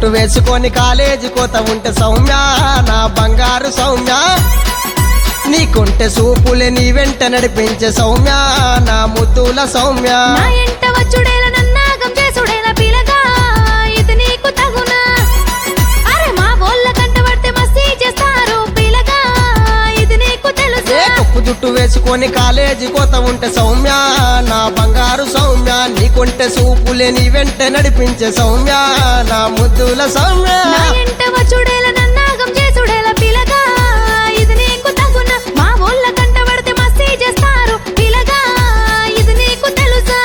జుట్టు వేసుకొని కాలేజీ కోత ఉంటే సౌమ్య నా బంగారు సౌమ్య నీకుంటే సూపులే నీ వెంట నడిపించే సౌమ్య నా ముద్దుల సౌమ్య నా ఎంట వచ్చుడేల నన్నాగం చేసుడేల పిలగా ఇది నీకు తగునా అరే మా బోళ్ళ కంట పడితే మస్తీ చేస్తారు పిలగా ఇది నీకు తెలుసా ఏ కప్పు జుట్టు వేసుకొని కాలేజీ కోత ఉంటే సౌమ్య నా బంగారు సౌమ్య నీకుంటే సూపులే నీ వెంట నడిపించే సౌమ్య నా ముద్దుల సౌమ్య నా ఎంట వచ్చుడేల నన్నాగం చేసుడేల పిలగా ఇది నీకు తగునా మా బోళ్ళ కంట పడితే మస్తీ చేస్తారు పిలగా ఇది నీకు తెలుసా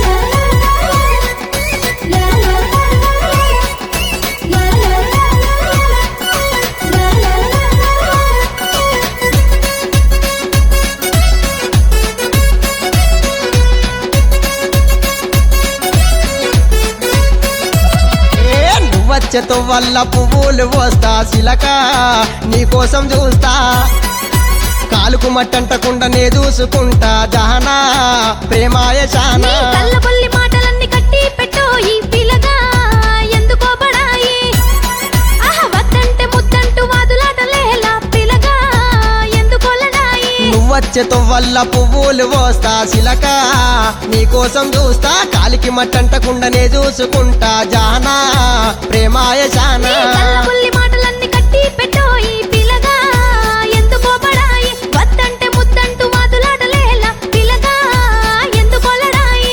ఏ నువ్వచ్చతో వల్ల పువ్వులు పోస్తా శిలక నీకోసం చూస్తా కాలుకు మట్టంటకుండా నే చూసుకుంటా జహనా ప్రేమాయ నీ శానా కళ్ళబొల్లి మాటలన్నీ కట్టి పెట్టో ఈ పిలగా ఎందుకో బడాయి ఆహ వద్దంటే ముద్దంటూ వాదులాటలేలా పిలగా ఎందుకో లడాయి నువ్వచ్చతో వల్ల పువ్వులు పోస్తా శిలక నీకోసం చూస్తా కాలికి మట్టంటకుండా నే చూసుకుంటా జహనా ప్రేమాయ నీ శానా కళ్ళబొల్లి మాటలన్నీ కట్టి పెట్టో ఈ పిలగా ఎందుకో బడాయి వద్దంటే ముద్దంటూ వాదులాటలేలా పిలగా ఎందుకో లడాయి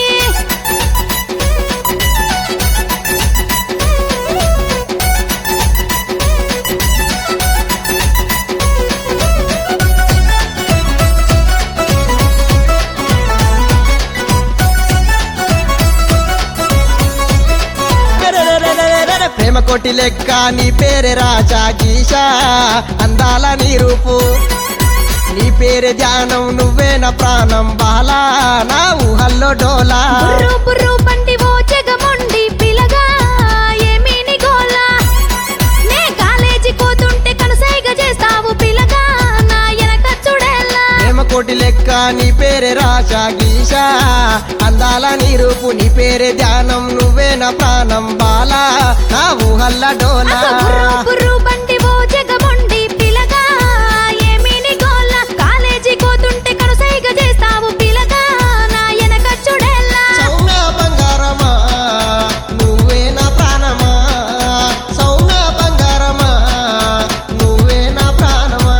రెరెరెరెరెరె, ప్రేమ కోటి లెక్క నీ పేరే రాజా గీషా అందాల నీ రూపు నీ పేరే ధ్యానం నువ్వే నా ప్రాణం బాలా నా ఊహల్లో డోలా బుర్రు బుర్రు బండి ఓ జగమొండి పిలగా ఏమీ నీ గోల నే కాలేజీ పోతుంటే కనసైగ చేస్తావు పిలగా నా ఎనక చూడేలా ప్రేమ కోటి లెక్క నీ పేరే రాజా గీషా అందాల నీ రూపు నీ పేరే ధ్యానం నువ్వే నా ప్రాణం బాలా నా ఊహల్ల డోలా అసలు బుర్రు బుర్రు బండి ఓ జగమొండి పిలగా ఏమీ నీ గోల కాలేజీ పోతుంటే కనసైగ చేస్తావు పిలగా నా ఎనక చూడేలా సౌమ్య బంగారమా నువ్వే నా ప్రాణమా సౌమ్య బంగారమా నువ్వే నా ప్రాణమా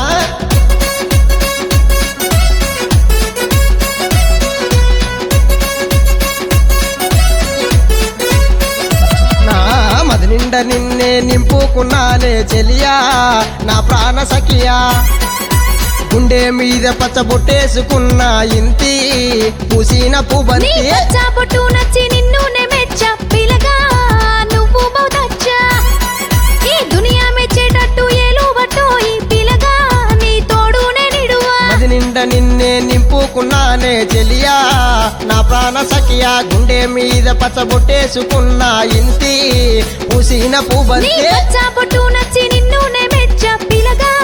నా మది నిండా నిన్నే నింపుకున్నానే చెలియా నా ప్రాణ సఖియా గుండె మీద పచ్చబొట్టేసుకున్నా ఇంతి పూసిన నీ పుబంతి పచ్చ బొట్టు నచ్చి నిన్ను నే మెచ్చ పిలగా నువ్వు బౌదచ్చా ఈ దునియా మెచ్చేటట్టు ఏలు బట్టు ఈ పిలగా నీ తోడు నే నిడువా మది నిండా నిన్నే నింపుకున్నానే చెలియా నా ప్రాణ సఖియా గుండె మీద పచ్చబొట్టేసుకున్నా ఇంతి పూసిన నీ పుబంతి పచ్చ బొట్టు నచ్చి నిన్ను నే మెచ్చ పిలగా